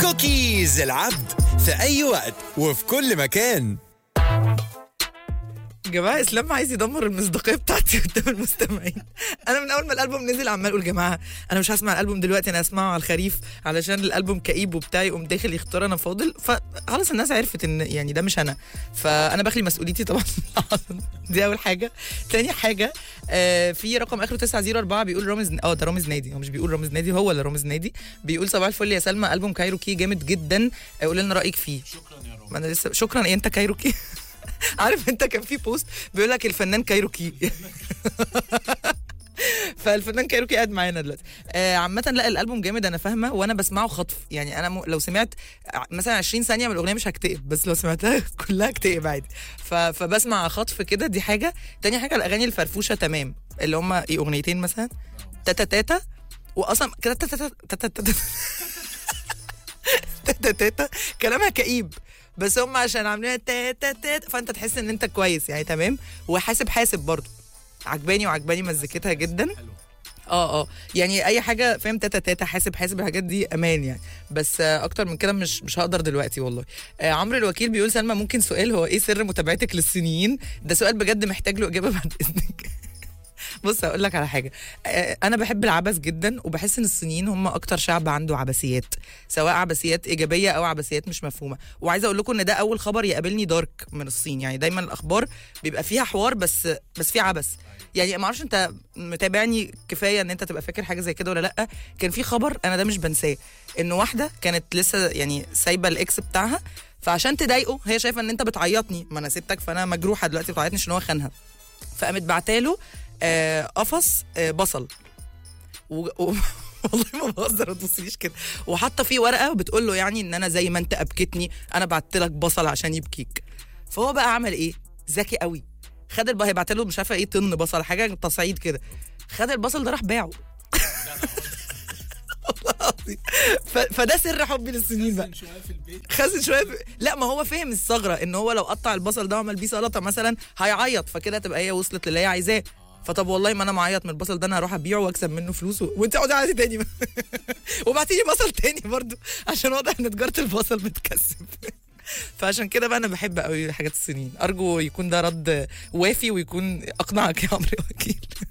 كوكيز العبد في أي وقت وفي كل مكان يا جماعه اسلام عايز يدمر المصداقيه بتاعتي قدام المستمعين انا من اول ما الالبوم نزل عمال اقول جماعه انا مش هسمع الالبوم دلوقتي انا هسمعه على الخريف علشان الالبوم كئيب وبتاع يقوم داخل يختار انا فاضل فخلاص الناس عرفت ان يعني ده مش انا فانا بخلي مسؤوليتي طبعا دي اول حاجه تاني حاجه آه في رقم اخره 904 بيقول رامز اه ده رامز نادي هو مش بيقول رامز نادي هو اللي رامز نادي بيقول صباح الفل يا سلمى البوم كايروكي جامد جدا قول لنا رايك فيه شكرا يا رامز ما انا لسه شكرا إيه انت كايروكي عارف انت كان في بوست بيقول لك الفنان كايروكي فالفنان كايروكي قاعد معانا دلوقتي آه عامه لا الالبوم جامد انا فاهمه وانا بسمعه خطف يعني انا م... لو سمعت ع- مثلا 20 ثانيه من الاغنيه مش هكتئب بس لو سمعتها كلها اكتئب عادي ف... فبسمع خطف كده دي حاجه تاني حاجه الاغاني الفرفوشه تمام اللي هم ايه اغنيتين مثلا تاتا تاتا واصلا كده تاتا تاتا تاتا تاتا تاتا تاتا كلامها كئيب بس هم عشان عاملين تاتا تاتا فانت تحس ان انت كويس يعني تمام وحاسب حاسب برضو عجباني وعجباني مزيكتها جدا اه اه يعني اي حاجه فاهم تاتا تاتا حاسب حاسب الحاجات دي امان يعني بس آه اكتر من كده مش مش هقدر دلوقتي والله آه عمرو الوكيل بيقول سلمى ممكن سؤال هو ايه سر متابعتك للصينيين ده سؤال بجد محتاج له اجابه بعد اذنك بص اقول لك على حاجه آه، انا بحب العبث جدا وبحس ان الصينيين هم اكتر شعب عنده عبثيات سواء عبثيات ايجابيه او عبثيات مش مفهومه وعايزه اقول لكم ان ده اول خبر يقابلني دارك من الصين يعني دايما الاخبار بيبقى فيها حوار بس بس في عبث يعني ما اعرفش انت متابعني كفايه ان انت تبقى فاكر حاجه زي كده ولا لا كان في خبر انا ده مش بنساه ان واحده كانت لسه يعني سايبه الاكس بتاعها فعشان تضايقه هي شايفه ان انت بتعيطني ما انا سبتك فانا مجروحه دلوقتي بتعيطني عشان هو خانها فقامت بعتاله آه، قفص آه، بصل و... و... والله ما بهزر ما تبصليش كده وحاطه فيه ورقه بتقول له يعني ان انا زي ما انت ابكتني انا بعت لك بصل عشان يبكيك فهو بقى عمل ايه ذكي قوي خد الب... هيبعت له مش عارفه ايه طن بصل حاجه تصعيد كده خد البصل ده راح باعه والله العظيم ف... فده سر حبي للسنين بقى خزن شويه في... لا ما هو فهم الثغره ان هو لو قطع البصل ده وعمل بيه سلطه مثلا هيعيط فكده تبقى هي وصلت للي هي عايزاه فطب والله ما انا معيط من البصل ده انا هروح ابيعه واكسب منه فلوس و... وانت اقعدي عادي تاني وبعتي لي بصل تاني برضو عشان واضح ان تجاره البصل بتكسب فعشان كده بقى انا بحب قوي حاجات السنين ارجو يكون ده رد وافي ويكون اقنعك يا عمرو وكيل